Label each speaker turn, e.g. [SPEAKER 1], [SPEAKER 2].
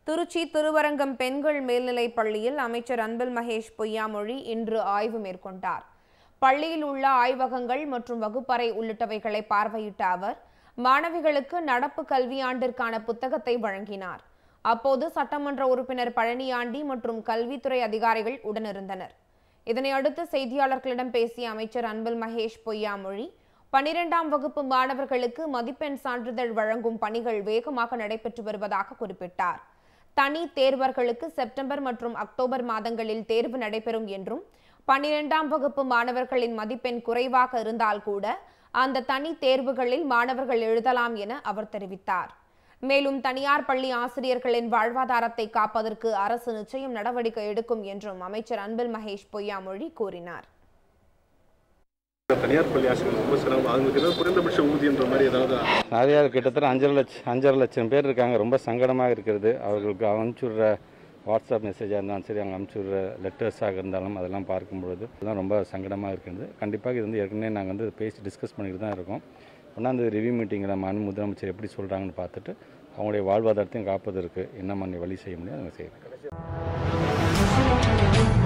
[SPEAKER 1] திருச்சி திருவரங்கம் பெண்கள் மேல்நிலைப் பள்ளியில் அமைச்சர் அன்பில் மகேஷ் பொய்யாமொழி இன்று ஆய்வு மேற்கொண்டார் பள்ளியில் உள்ள ஆய்வகங்கள் மற்றும் வகுப்பறை உள்ளிட்டவைகளை பார்வையிட்ட அவர் மாணவிகளுக்கு நடப்பு கல்வியாண்டிற்கான புத்தகத்தை வழங்கினார் அப்போது சட்டமன்ற உறுப்பினர் பழனியாண்டி மற்றும் கல்வித்துறை அதிகாரிகள் உடனிருந்தனர் இதனை அடுத்து செய்தியாளர்களிடம் பேசிய அமைச்சர் அன்பில் மகேஷ் பொய்யாமொழி பனிரெண்டாம் வகுப்பு மாணவர்களுக்கு மதிப்பெண் சான்றிதழ் வழங்கும் பணிகள் வேகமாக நடைபெற்று வருவதாக குறிப்பிட்டார் தனி தேர்வர்களுக்கு செப்டம்பர் மற்றும் அக்டோபர் மாதங்களில் தேர்வு நடைபெறும் என்றும் பன்னிரெண்டாம் வகுப்பு மாணவர்களின் மதிப்பெண் குறைவாக இருந்தால் கூட அந்த தனி தேர்வுகளில் மாணவர்கள் எழுதலாம் என அவர் தெரிவித்தார் மேலும் தனியார் பள்ளி ஆசிரியர்களின் வாழ்வாதாரத்தை காப்பதற்கு அரசு நிச்சயம் நடவடிக்கை எடுக்கும் என்றும் அமைச்சர் அன்பில் மகேஷ் பொய்யாமொழி கூறினார்
[SPEAKER 2] தனியார் பள்ளி ஆசிரியர்கள் ரொம்ப சிரமம் அவங்களுக்கு ஏதாவது குறைந்தபட்ச ஊதியன்ற மாதிரி ஏதாவது
[SPEAKER 3] நிறையா கிட்டத்தட்ட அஞ்சரை லட்சம் அஞ்சரை லட்சம் பேர் இருக்காங்க ரொம்ப சங்கடமாக இருக்கிறது அவர்களுக்கு அனுப்பிச்சுடுற வாட்ஸ்அப் மெசேஜாக இருந்தாலும் சரி அவங்க அனுப்பிச்சுடுற லெட்டர்ஸாக இருந்தாலும் அதெல்லாம் பார்க்கும்பொழுது அதெல்லாம் ரொம்ப சங்கடமாக இருக்கிறது கண்டிப்பாக இது வந்து ஏற்கனவே நாங்கள் வந்து பேசி டிஸ்கஸ் பண்ணிட்டு தான் இருக்கோம் ஒன்றாந்து ரிவ்யூ மீட்டிங்கில் மாநில முதலமைச்சர் எப்படி சொல்கிறாங்கன்னு பார்த்துட்டு அவங்களுடைய வாழ்வாதாரத்தையும் காப்பதற்கு என்ன மாதிரி வழி செய்ய முடியும் அதை செய்யணும்